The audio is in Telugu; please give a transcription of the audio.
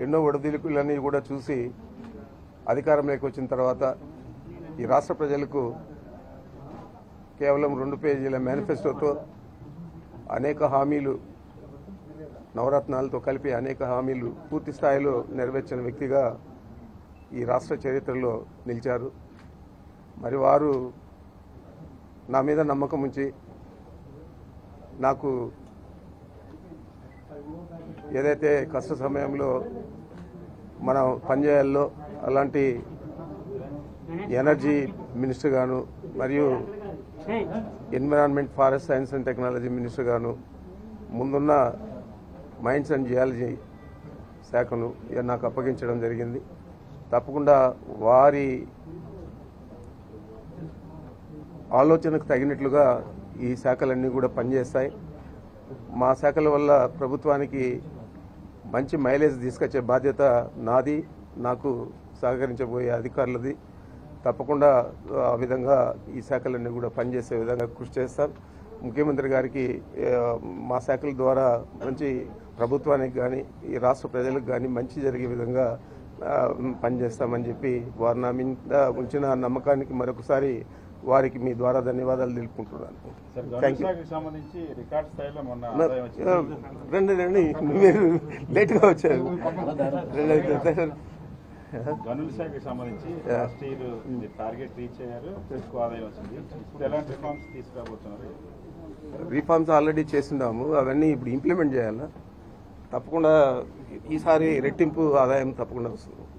ఎన్నో ఒడిదుడుకులన్నీ కూడా చూసి అధికారంలోకి వచ్చిన తర్వాత ఈ రాష్ట్ర ప్రజలకు కేవలం రెండు పేజీల మేనిఫెస్టోతో అనేక హామీలు నవరత్నాలతో కలిపి అనేక హామీలు పూర్తి స్థాయిలో నెరవేర్చిన వ్యక్తిగా ఈ రాష్ట్ర చరిత్రలో నిలిచారు మరి వారు నా మీద నమ్మకం ఉంచి నాకు ఏదైతే కష్ట సమయంలో మనం పనిచేయాలో అలాంటి ఎనర్జీ మినిస్టర్ గాను మరియు environment forest science and technology minister గాను ముందున్న మైండ్స్ అండ్ జియాలజీ శాఖను ఇక నాకు అప్పగించడం జరిగింది తప్పకుండా వారి ఆలోచనకు తగినట్లుగా ఈ శాఖలన్నీ కూడా పనిచేస్తాయి మా శాఖల వల్ల ప్రభుత్వానికి మంచి మైలేజ్ తీసుకొచ్చే బాధ్యత నాది నాకు సహకరించబోయే అధికారులది తప్పకుండా ఆ విధంగా ఈ శాఖలన్నీ కూడా పనిచేసే విధంగా కృషి చేస్తాం ముఖ్యమంత్రి గారికి ఆ, మా శాఖల ద్వారా మంచి ప్రభుత్వానికి కానీ ఈ రాష్ట్ర ప్రజలకు కానీ మంచి జరిగే విధంగా ఆ, పనిచేస్తామని చెప్పి వారు నా మీద ఉంచిన నమ్మకానికి మరొకసారి వారికి మీ ద్వారా ధన్యవాదాలు తెలుపుకుంటున్నాను సార్ Thank you. గనుశాఖకి సంబంధించి రికార్డ్ స్థాయిలో మొన్న నా- ఆదాయం ఆ, వచ్చింది రండి రండి మీరు లేట్గా వచ్చారు రండి. గనుల శాఖకి సంబంధించి లాస్ట్ ఇయర్ ఇది టార్గెట్ రీచ్ అయ్యారు ఎక్కువ ఆదాయం వచ్చింది ఇప్పుడు ఎలాంటి రిఫార్మ్స్ తీసుకురాబోతున్నారు రీఫార్మ్స్ ఆల్రెడీ చేస్తున్నాము అవన్నీ ఇప్పుడు ఇంప్లిమెంట్ చేయాలా తప్పకుండా ఈసారి రెట్టింపు ఆదాయం తప్పకుండా వస్తుంది